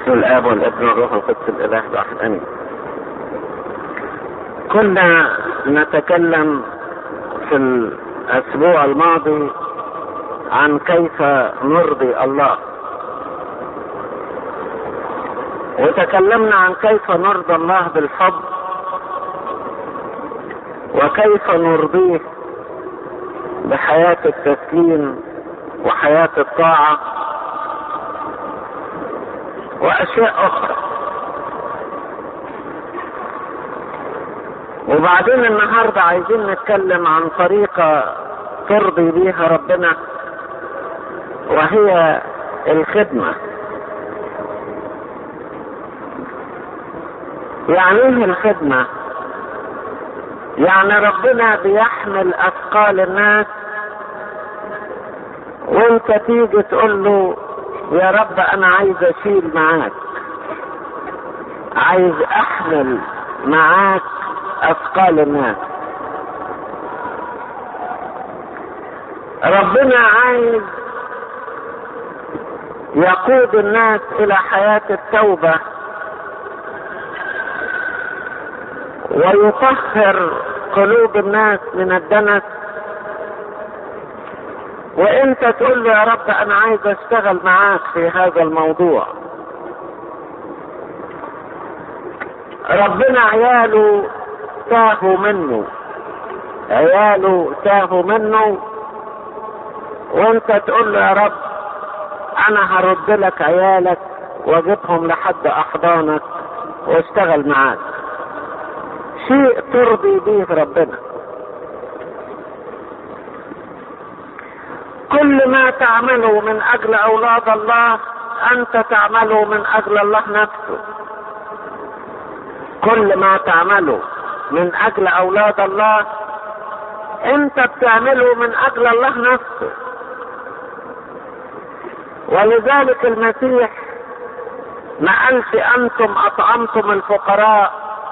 باسم الاب والابن والروح القدس الاله الواحد امين كنا نتكلم في الاسبوع الماضي عن كيف نرضي الله وتكلمنا عن كيف نرضى الله بالحب وكيف نرضيه بحياة التسليم وحياة الطاعة وأشياء أخرى وبعدين النهاردة عايزين نتكلم عن طريقة ترضي بيها ربنا وهي الخدمة يعني ايه الخدمة يعني ربنا بيحمل اثقال الناس وانت تيجي تقول له يا رب انا عايز اشيل معاك عايز احمل معاك اثقال الناس ربنا عايز يقود الناس الى حياة التوبة ويطهر قلوب الناس من الدنس وانت تقول له يا رب انا عايز اشتغل معاك في هذا الموضوع ربنا عياله تاهوا منه عياله تاهوا منه وانت تقول له يا رب انا هرد لك عيالك واجيبهم لحد احضانك واشتغل معاك شيء ترضي به ربنا كل ما تعمله من اجل اولاد الله انت تعمله من اجل الله نفسه كل ما تعمله من اجل اولاد الله انت بتعمله من اجل الله نفسه ولذلك المسيح ما قالش انتم اطعمتم الفقراء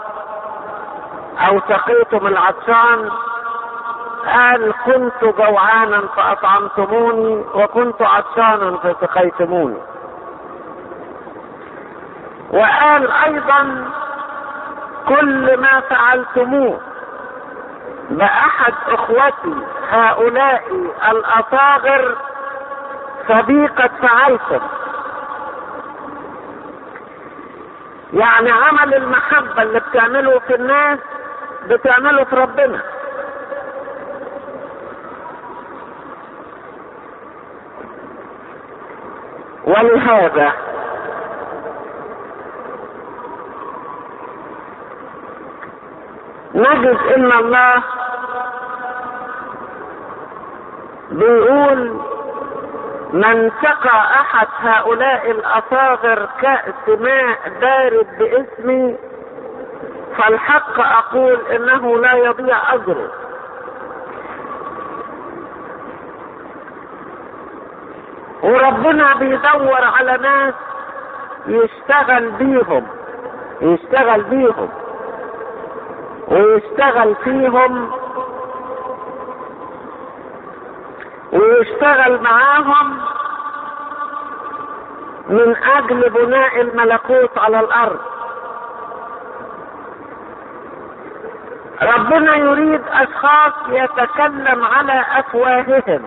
او سقيتم العطشان قال كنت جوعانا فاطعمتموني وكنت عطشانا فسقيتموني وقال ايضا كل ما فعلتموه باحد اخوتي هؤلاء الاصاغر فبي قد فعلتم يعني عمل المحبة اللي بتعمله في الناس بتعمله في ربنا ولهذا نجد ان الله بيقول من سقى احد هؤلاء الاصاغر كأس ماء بارد باسمي فالحق اقول انه لا يضيع اجره وربنا بيدور على ناس يشتغل بيهم يشتغل بيهم ويشتغل فيهم ويشتغل معاهم من اجل بناء الملكوت على الارض ربنا يريد اشخاص يتكلم على افواههم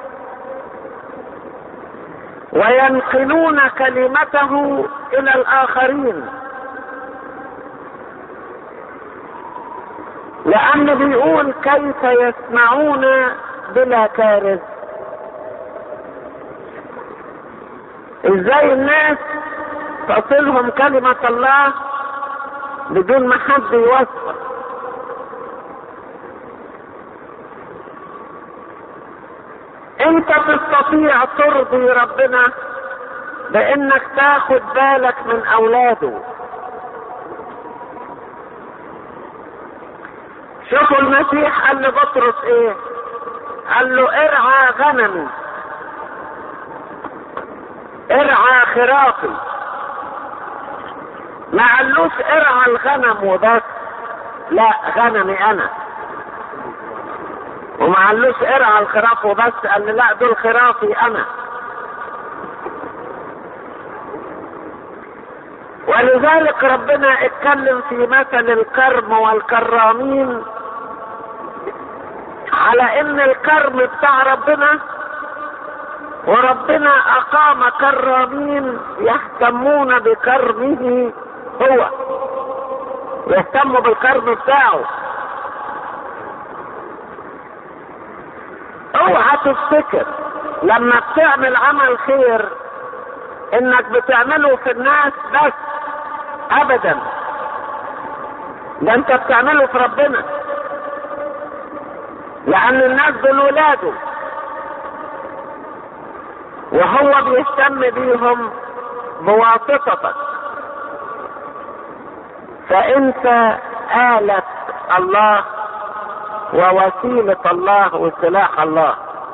وينقلون كلمته الى الاخرين لانه بيقول كيف يسمعون بلا كارث ازاي الناس تصلهم كلمة الله بدون ما حد يوصل انت تستطيع ترضي ربنا بانك تاخد بالك من اولاده شوفوا المسيح قال لبطرس ايه قال له ارعى غنمي ارعى خرافي ما قالوش ارعى الغنم وبس لا غنمي انا وما قالوش ارعى الخراف وبس قال لي لا دول خرافي انا ولذلك ربنا اتكلم في مثل الكرم والكرامين على ان الكرم بتاع ربنا وربنا اقام كرامين يهتمون بكرمه هو يهتموا بالكرم بتاعه اوعى تفتكر لما بتعمل عمل خير انك بتعمله في الناس بس ابدا ده انت بتعمله في ربنا لان الناس دول ولاده وهو بيهتم بيهم بواسطتك فانت آلة الله ووسيلة الله وسلاح الله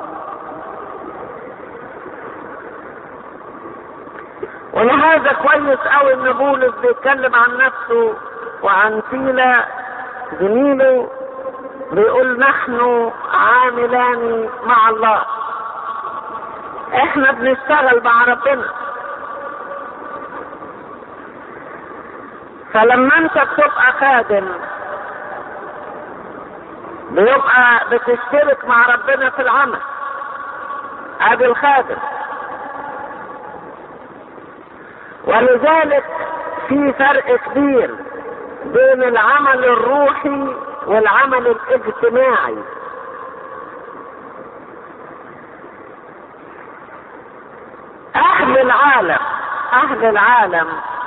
ولهذا كويس قوي ان بولس بيتكلم عن نفسه وعن سيلا زميله بيقول نحن عاملان مع الله احنا بنشتغل مع ربنا فلما انت بتبقى خادم بيبقى بتشترك مع ربنا في العمل ادي الخادم ولذلك في فرق كبير بين العمل الروحي والعمل الاجتماعي اهل العالم اهل العالم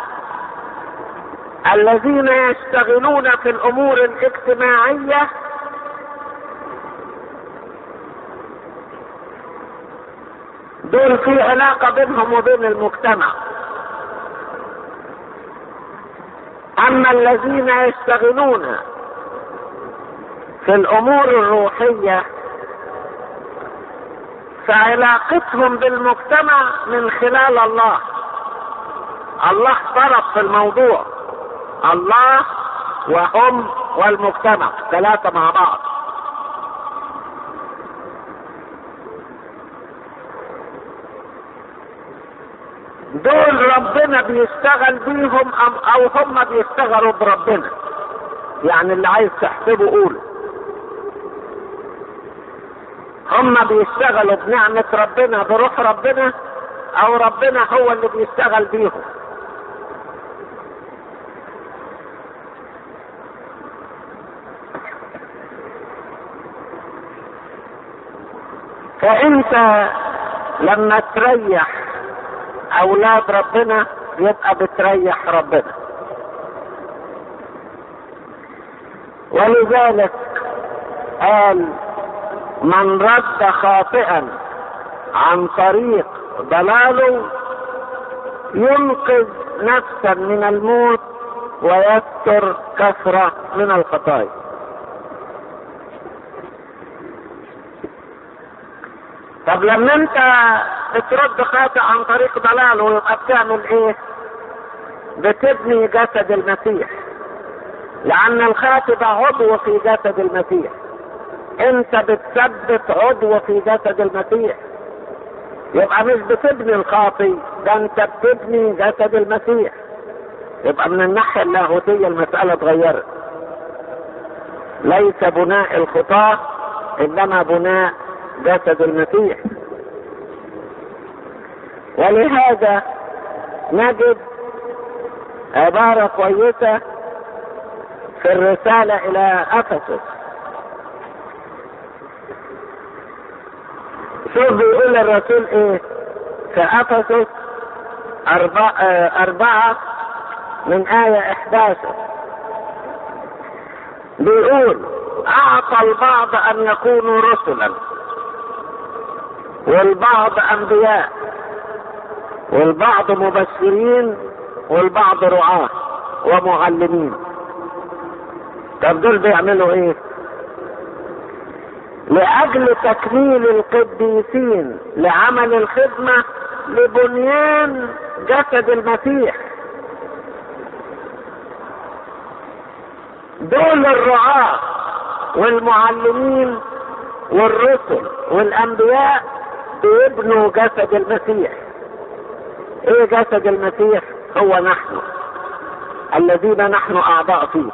الذين يشتغلون في الامور الاجتماعيه دول في علاقه بينهم وبين المجتمع اما الذين يشتغلون في الامور الروحيه فعلاقتهم بالمجتمع من خلال الله الله طرف في الموضوع الله وهم والمجتمع ثلاثة مع بعض دول ربنا بيشتغل بيهم او هم بيشتغلوا بربنا يعني اللي عايز تحسبه قوله هم بيشتغلوا بنعمة ربنا بروح ربنا او ربنا هو اللي بيشتغل بيهم فانت لما تريح اولاد ربنا يبقى بتريح ربنا ولذلك قال من رد خاطئا عن طريق ضلاله ينقذ نفسا من الموت ويستر كثرة من الخطايا طب لما انت بترد خاطئ عن طريق ضلاله يبقى بتعمل ايه بتبني جسد المسيح لان الخاطئ ده عضو في جسد المسيح انت بتثبت عضو في جسد المسيح يبقى مش بتبني الخاطي ده انت بتبني جسد المسيح يبقى من الناحية اللاهوتية المسألة اتغيرت ليس بناء الخطاة انما بناء جسد المسيح ولهذا نجد عبارة كويسة في الرسالة إلى أفسس شوف بيقول الرسول إيه في أفسس أربعة, أربعة من آية 11 بيقول أعطى البعض أن يكونوا رسلا والبعض أنبياء والبعض مبشرين والبعض رعاة ومعلمين طب دول بيعملوا ايه لاجل تكميل القديسين لعمل الخدمة لبنيان جسد المسيح دول الرعاة والمعلمين والرسل والانبياء بيبنوا جسد المسيح ايه جسد المسيح هو نحن الذين نحن اعضاء فيه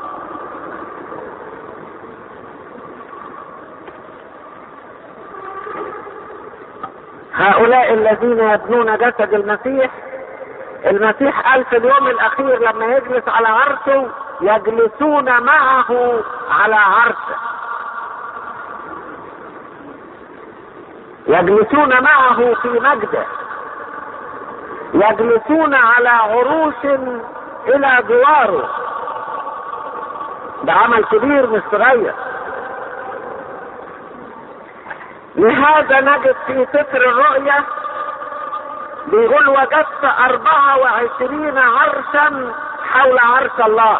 هؤلاء الذين يبنون جسد المسيح المسيح قال في اليوم الاخير لما يجلس على عرشه يجلسون معه على عرشه يجلسون معه في مجده يجلسون على عروش الى جواره ده عمل كبير مش صغير لهذا نجد في سفر الرؤيا بيقول وجدت أربعة وعشرين عرشا حول عرش الله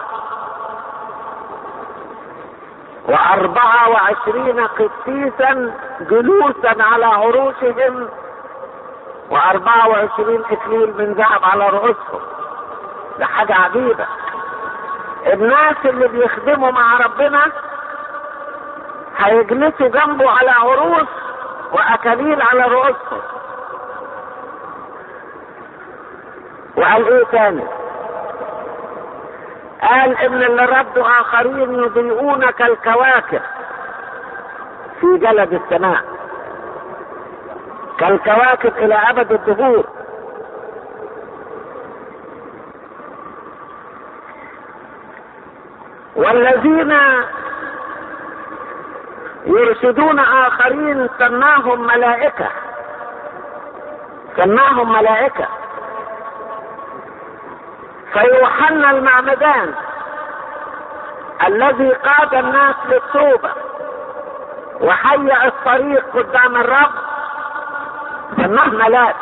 وأربعة وعشرين قسيسا جلوسا على عروشهم وأربعة وعشرين إكليل من ذهب على رؤوسهم ده حاجة عجيبة الناس اللي بيخدموا مع ربنا هيجلسوا جنبه على عروس وأكاليل على رؤوسهم وقال ايه تاني قال ان اللي ردوا اخرين يضيئون كالكواكب في جلد السماء كالكواكب الى ابد الدهور والذين يرشدون اخرين سماهم ملائكه سماهم ملائكه فيوحنا المعمدان الذي قاد الناس للتوبه وهيأ الطريق قدام الرب سماه ملاك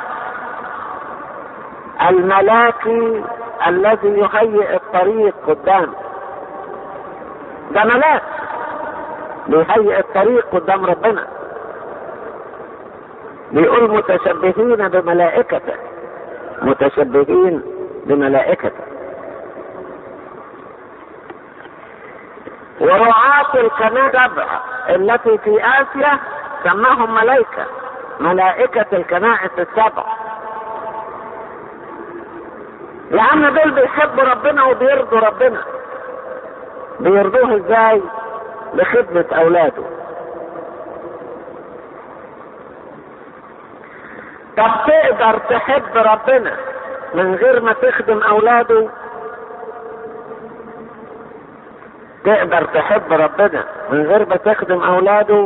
الملاكي الذي يهيئ الطريق قدام ده ملاك بيهيئ الطريق قدام ربنا بيقول متشبهين بملائكته متشبهين بملائكته ورعاة الكنائس التي في آسيا سماهم ملائكة ملائكة الكنائس السبع لأن دول بيحبوا ربنا وبيرضوا ربنا بيرضوه ازاي بخدمة أولاده طب تقدر تحب ربنا من غير ما تخدم أولاده تقدر تحب ربنا من غير ما تخدم أولاده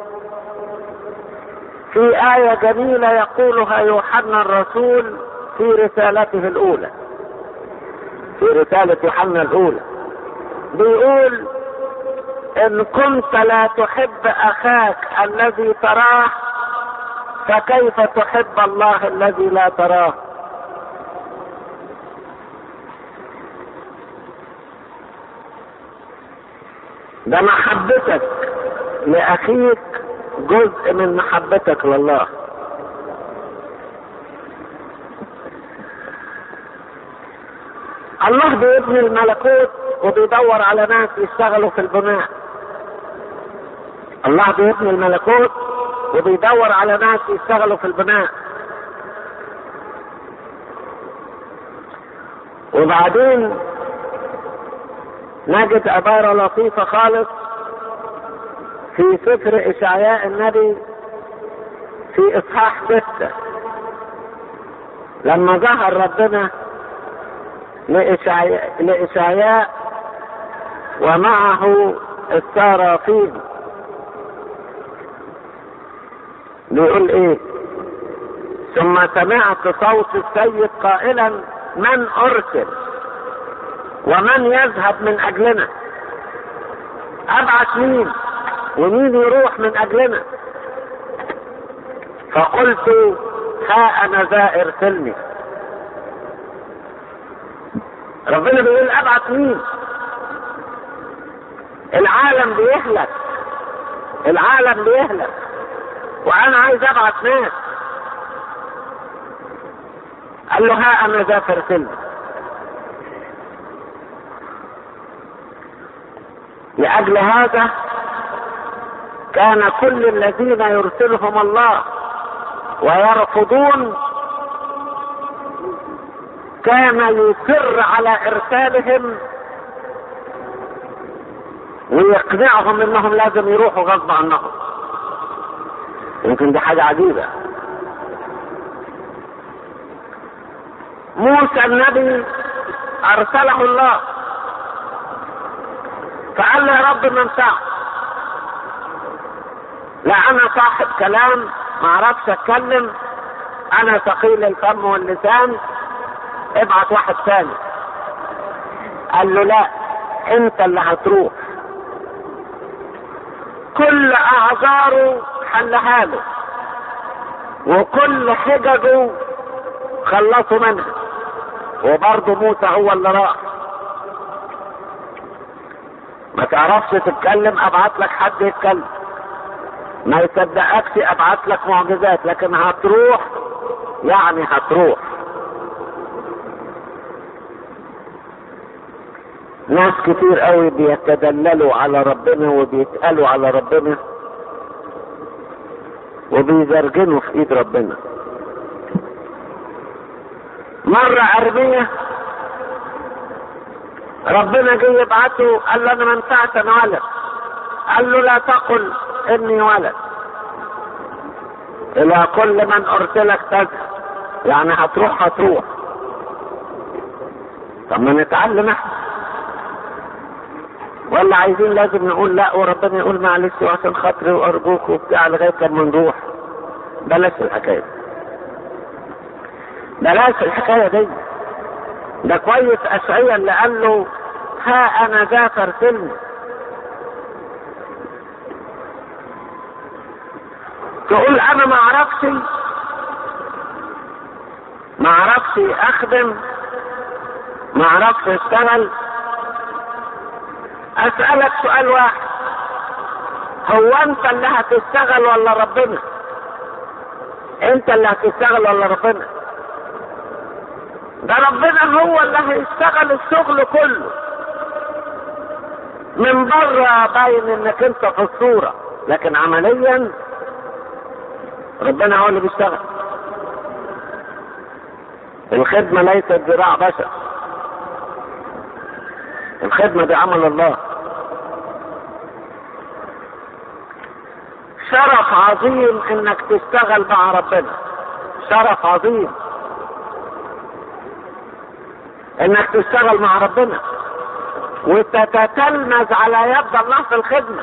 في آية جميلة يقولها يوحنا الرسول في رسالته الأولى في رسالة يوحنا الأولى بيقول إن كنت لا تحب أخاك الذي تراه فكيف تحب الله الذي لا تراه ده محبتك لأخيك جزء من محبتك لله الله بيبني الملكوت وبيدور على ناس يشتغلوا في البناء الله بيبني الملكوت وبيدور على ناس يشتغلوا في البناء وبعدين نجد عبارة لطيفة خالص في سفر إشعياء النبي في إصحاح ستة لما ظهر ربنا لإشعياء, لإشعياء ومعه السارافين بيقول ايه ثم سمعت صوت السيد قائلا من ارسل ومن يذهب من اجلنا ابعث مين ومين يروح من اجلنا فقلت ها انا ذا ارسلني ربنا بيقول ابعث مين العالم بيهلك العالم بيهلك وانا عايز ابعث ناس قال له ها انا ذا فارسلني لاجل هذا كان كل الذين يرسلهم الله ويرفضون كان يصر على ارسالهم ويقنعهم انهم لازم يروحوا غصب عنهم يمكن دي حاجة عجيبة موسى النبي ارسله الله فقال له يا رب من ساعة لا انا صاحب كلام ما اعرفش اتكلم انا ثقيل الفم واللسان ابعت واحد ثاني قال له لا انت اللي هتروح كل اعذاره حلها له وكل حججه خلصوا منها وبرضه موسى هو اللي راح ما تعرفش تتكلم ابعت لك حد يتكلم ما يصدقكش ابعت لك معجزات لكن هتروح يعني هتروح ناس كتير قوي بيتدللوا على ربنا وبيتقالوا على ربنا وبيزرجنوا في ايد ربنا مرة أرمية ربنا جه يبعته قال له أنا ما ينفعش أنا ولد قال له لا تقل إني ولد إلى كل من أرسلك تذهب يعني هتروح هتروح طب ما نتعلم احنا ولا عايزين لازم نقول لا وربنا يقول معلش وعشان خاطري وارجوك وبتاع لغايه لما نروح بلاش الحكايه بلاش الحكايه دي ده كويس اشعيا اللي قال له ها انا ذا فارسلني تقول انا ما اعرفش ما اعرفش اخدم ما اعرفش اشتغل اسألك سؤال واحد هو انت اللي هتشتغل ولا ربنا انت اللي هتشتغل ولا ربنا ده ربنا هو اللي هيشتغل الشغل كله من بره باين انك انت في الصورة لكن عمليا ربنا هو اللي بيشتغل الخدمة ليست ذراع بشر الخدمة دي عمل الله شرف عظيم انك تشتغل مع ربنا شرف عظيم انك تشتغل مع ربنا وتتتلمذ على يد الله في الخدمة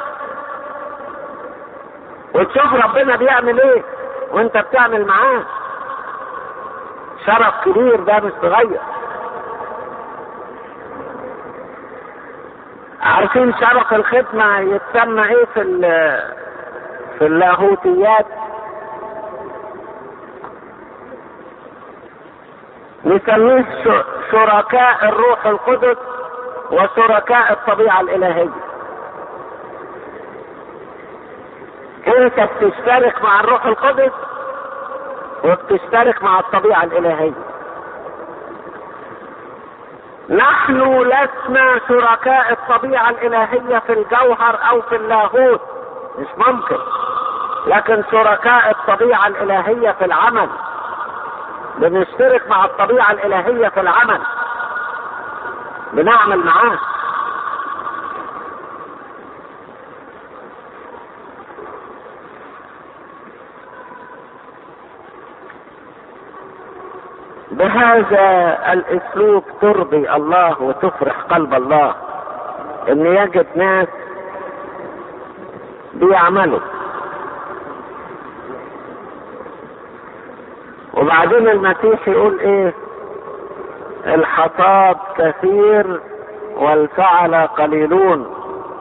وتشوف ربنا بيعمل ايه وانت بتعمل معاه شرف كبير ده مش صغير عارفين شرف الخدمة يتسمى ايه في في اللاهوتيات نسميه شركاء الروح القدس وشركاء الطبيعة الإلهية انت بتشترك مع الروح القدس وبتشترك مع الطبيعة الإلهية نحن لسنا شركاء الطبيعة الإلهية في الجوهر أو في اللاهوت مش ممكن لكن شركاء الطبيعة الإلهية في العمل بنشترك مع الطبيعة الإلهية في العمل بنعمل معاه بهذا الاسلوب ترضي الله وتفرح قلب الله ان يجد ناس بيعملوا وبعدين المسيح يقول ايه الحصاد كثير والفعل قليلون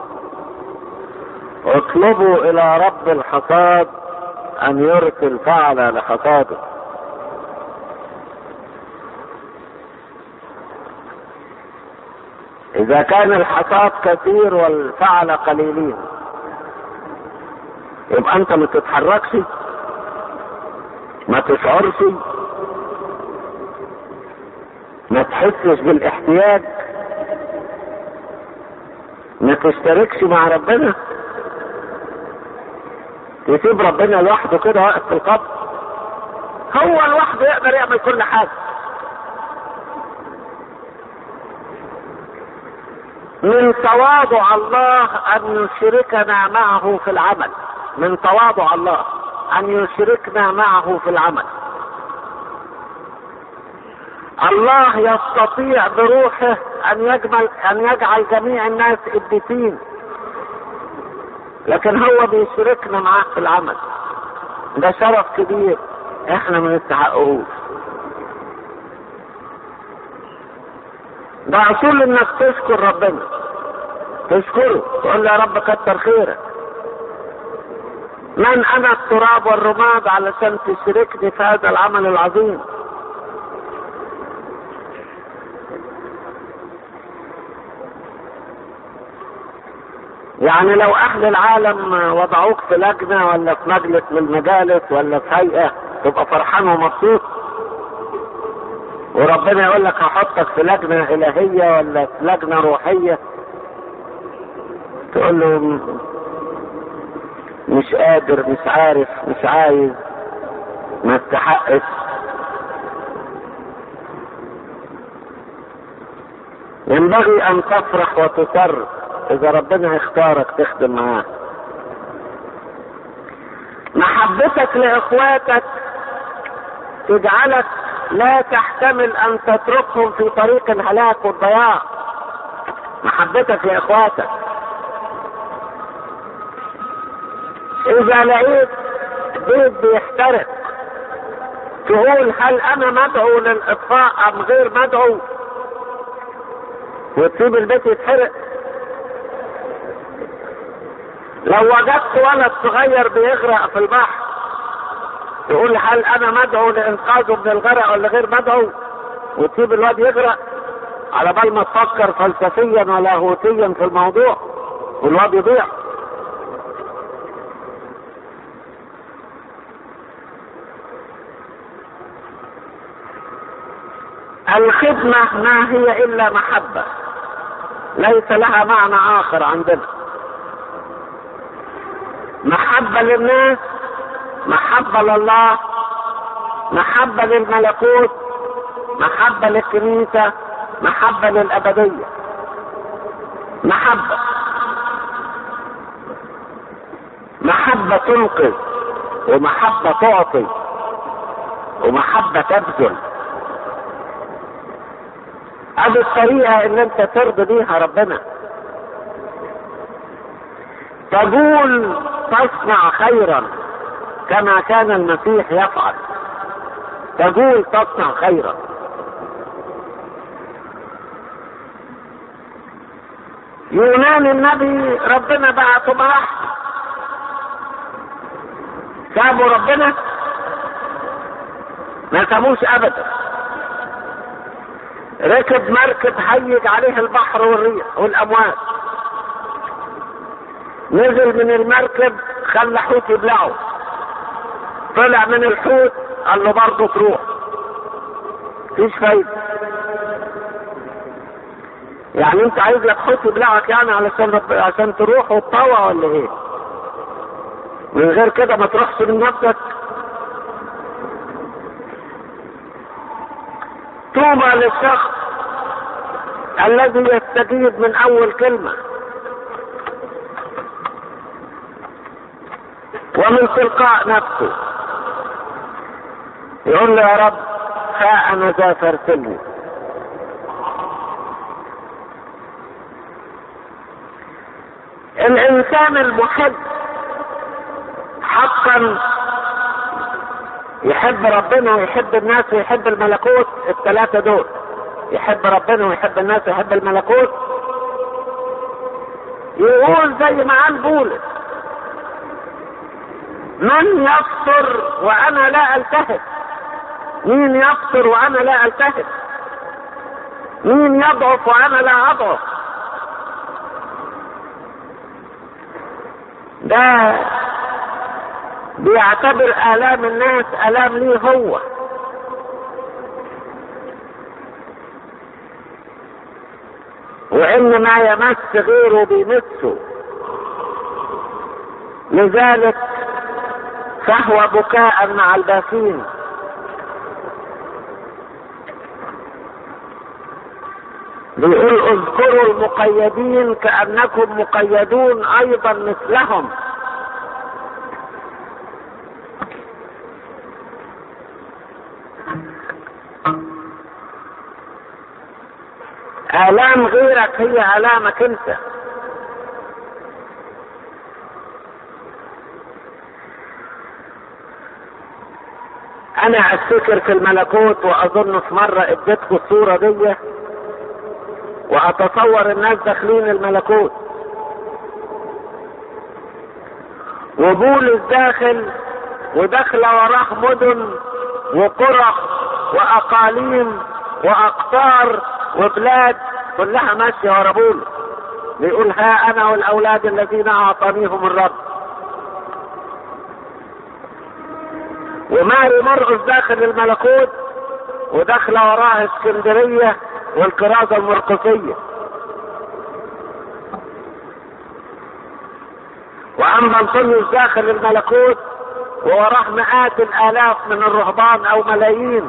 اطلبوا الى رب الحصاد ان يرسل فعل لحصاده اذا كان الحصاد كثير والفعل قليلين يبقى انت ما تتحركش ما تشعرش ما تحسش بالاحتياج ما تشتركش مع ربنا تسيب ربنا لوحده كده واقف في القبر هو لوحده يقدر يعمل كل حاجه من تواضع الله ان يشركنا معه في العمل من تواضع الله ان يشركنا معه في العمل الله يستطيع بروحه ان يجمل ان يجعل جميع الناس قديسين لكن هو بيشركنا معاه في العمل ده شرف كبير احنا ما نستحقهوش ده اصول انك تشكر ربنا تشكره تقول له يا رب كتر خيرك من انا التراب والرماد علشان تشركني في هذا العمل العظيم يعني لو اهل العالم وضعوك في لجنه ولا في مجلس من المجالس ولا في هيئه تبقى فرحان ومبسوط وربنا يقول لك هحطك في لجنه الهيه ولا في لجنه روحيه تقول له مش قادر مش عارف مش عايز ما استحقش ينبغي ان تفرح وتسر اذا ربنا اختارك تخدم معاه محبتك لاخواتك تجعلك لا تحتمل ان تتركهم في طريق الهلاك والضياع محبتك لاخواتك اذا لقيت بيت بيحترق تقول هل انا مدعو للاطفاء ام غير مدعو وتسيب البيت يتحرق لو وجدت ولد صغير بيغرق في البحر تقول هل انا مدعو لانقاذه من الغرق ولا غير مدعو وتسيب الواد يغرق على بال ما تفكر فلسفيا ولاهوتيا في الموضوع والواد يضيع الخدمة ما هي إلا محبة ليس لها معنى آخر عندنا محبة للناس محبة لله محبة للملكوت محبة للكنيسة محبة للأبدية محبة محبة تنقذ ومحبة تعطي ومحبة تبذل هذه الطريقة اللي انت ترضي بيها ربنا تقول تصنع خيرا كما كان المسيح يفعل تقول تصنع خيرا يونان النبي ربنا بعته معه سابوا ربنا ما سابوش ابدا ركب مركب هيج عليه البحر والريح والامواج نزل من المركب خلى حوت يبلعه طلع من الحوت قال له برضه تروح مفيش فايدة يعني انت عايز لك حوت يبلعك يعني علشان رب... عشان تروح وتطوع ولا ايه؟ من غير كده ما تروحش من نفسك طوبى للشخص الذي يستجيب من اول كلمه ومن تلقاء نفسه يقول له يا رب ها انا ذا فارسلني الانسان المحب حقا يحب ربنا ويحب الناس ويحب الملكوت الثلاثة دول يحب ربنا ويحب الناس ويحب الملكوت يقول زي ما قال بولس من يفطر وانا لا التهب مين يفطر وانا لا التهب مين يضعف وانا لا اضعف ده بيعتبر آلام الناس آلام ليه هو وإن ما يمس غيره بيمسه لذلك فهو بكاء مع الباكين بيقول اذكروا المقيدين كأنكم مقيدون ايضا مثلهم آلام غيرك هي آلامك أنت أنا أفتكر في الملكوت وأظن في مرة اديتكم الصورة دي وأتصور الناس داخلين الملكوت وبولس داخل وداخله وراه مدن وقرى وأقاليم وأقطار وبلاد كلها ماشية ورا بولس بيقول ها أنا والأولاد الذين أعطانيهم الرب وماري مرقس داخل الملكوت وداخله وراها اسكندريه والكرازه المرقسيه واما انطونيوس داخل الملكوت ووراه مئات الالاف من الرهبان او ملايين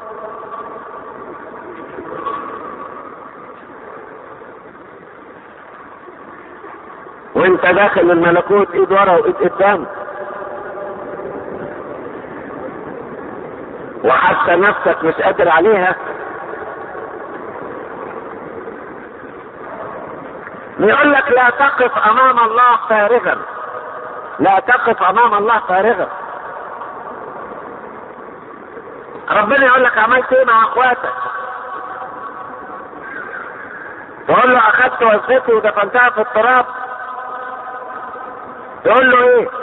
وانت داخل الملكوت ايد ورا وايد قدام وحتى نفسك مش قادر عليها يقول لك لا تقف امام الله فارغا لا تقف امام الله فارغا ربنا يقول لك عملت ايه مع اخواتك تقول له اخذت وظيفتي ودفنتها في التراب تقول له ايه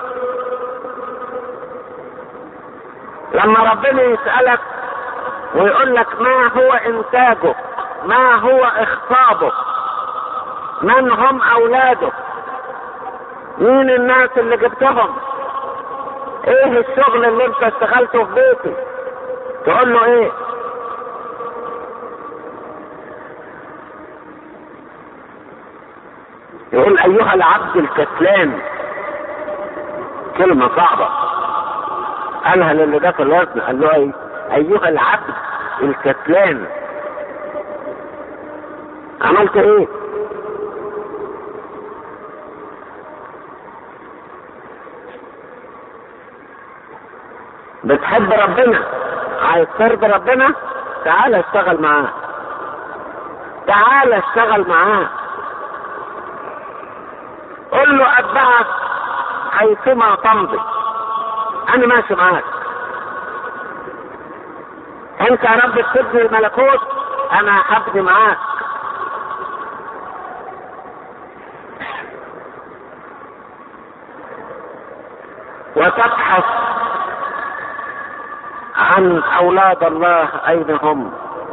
لما ربنا يسألك ويقول لك ما هو انتاجك ما هو اخطابك من هم اولادك مين الناس اللي جبتهم ايه الشغل اللي انت اشتغلته في بيتي تقول له ايه يقول ايها العبد الكسلان كلمة صعبة قالها للي ده في الوزن قال له ايه ايها العبد الكسلان عملت ايه بتحب ربنا عايز ترضي ربنا تعال اشتغل معاه تعال اشتغل معاه قل له اتبعك حيثما تمضي انا ماشي معاك انت يا رب تبني الملكوت انا هبني معاك وتبحث عن اولاد الله اين هم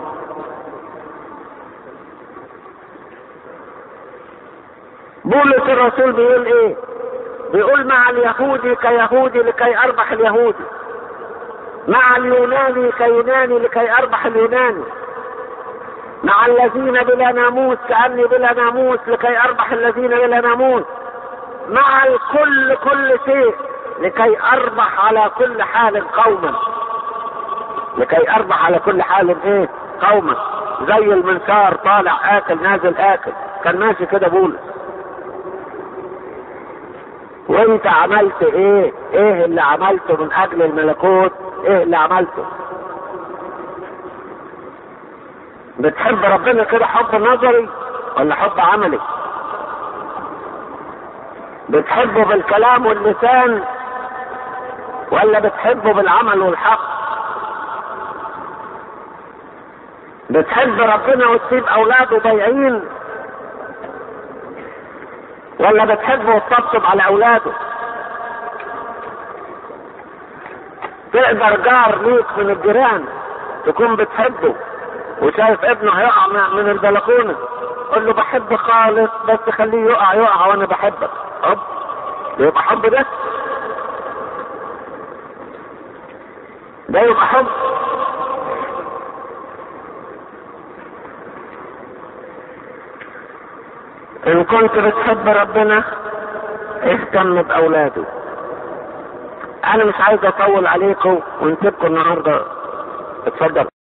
بولس الرسول بيقول ايه بيقول مع اليهودي كيهودي لكي اربح اليهودي مع اليوناني كيوناني لكي اربح اليوناني مع الذين بلا ناموس كاني بلا ناموس لكي اربح الذين بلا ناموس مع الكل كل شيء لكي اربح على كل حال قوما لكي اربح على كل حال ايه قوما زي المنشار طالع اكل نازل اكل كان ماشي كده بولس وانت عملت ايه ايه اللي عملته من اجل الملكوت ايه اللي عملته بتحب ربنا كده حب نظري ولا حب عملي بتحبه بالكلام واللسان ولا بتحبه بالعمل والحق بتحب ربنا وتسيب اولاده ضايعين ولا بتحبه وتطبطب على اولاده تقدر جار ليك من الجيران تكون بتحبه وشايف ابنه هيقع من البلكونه قول له بحب خالص بس خليه يقع يقع وانا بحبك حب يبقى حب ده ده يبقى حب ان كنت بتحب ربنا اهتم باولاده انا مش عايز اطول عليكم ونسيبكم النهارده اتفضل